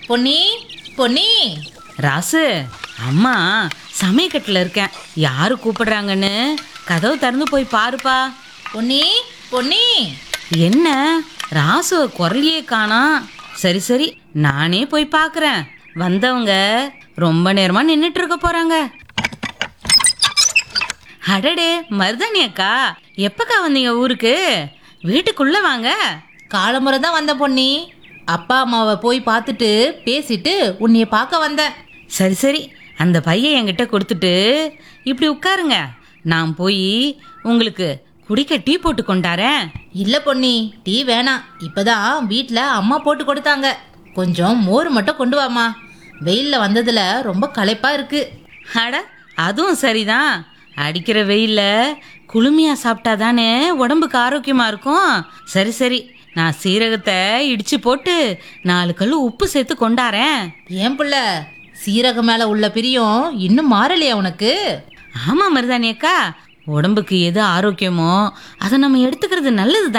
பொன்னி பொன்னி ராசு அம்மா சமயக்கட்டில் இருக்கேன் யாரு கூப்பிடுறாங்கன்னு கதவு திறந்து போய் பாருப்பா பொன்னி பொன்னி என்ன ராசு குரலையே காணோம் சரி சரி நானே போய் பார்க்குறேன் வந்தவங்க ரொம்ப நேரமா நின்றுட்டு இருக்க போறாங்க அடடே மருதாணி அக்கா எப்பக்கா வந்தீங்க ஊருக்கு வீட்டுக்குள்ள வாங்க காலமுறை தான் வந்த பொன்னி அப்பா அம்மாவை போய் பார்த்துட்டு பேசிட்டு உன்னைய பார்க்க வந்தேன் சரி சரி அந்த பையன் என்கிட்ட கொடுத்துட்டு இப்படி உட்காருங்க நான் போய் உங்களுக்கு குடிக்க டீ போட்டு கொண்டாரேன் இல்லை பொன்னி டீ வேணாம் இப்பதான் வீட்டில் அம்மா போட்டு கொடுத்தாங்க கொஞ்சம் மோர் மட்டும் கொண்டு வாம்மா வெயிலில் வந்ததுல ரொம்ப களைப்பா இருக்கு அட அதுவும் சரிதான் அடிக்கிற வெயில்ல குளுமையா சாப்பிட்டா தானே உடம்புக்கு ஆரோக்கியமா இருக்கும் சரி சரி நான் சீரகத்தை இடிச்சு போட்டு நாலு கல் உப்பு சேர்த்து கொண்டாரேன் ஏன் புள்ள சீரகம் மேல உள்ள பிரியம் இன்னும் மாறலையா உனக்கு ஆமா மருதானி அக்கா உடம்புக்கு எது ஆரோக்கியமோ அதை நம்ம எடுத்துக்கிறது நல்லது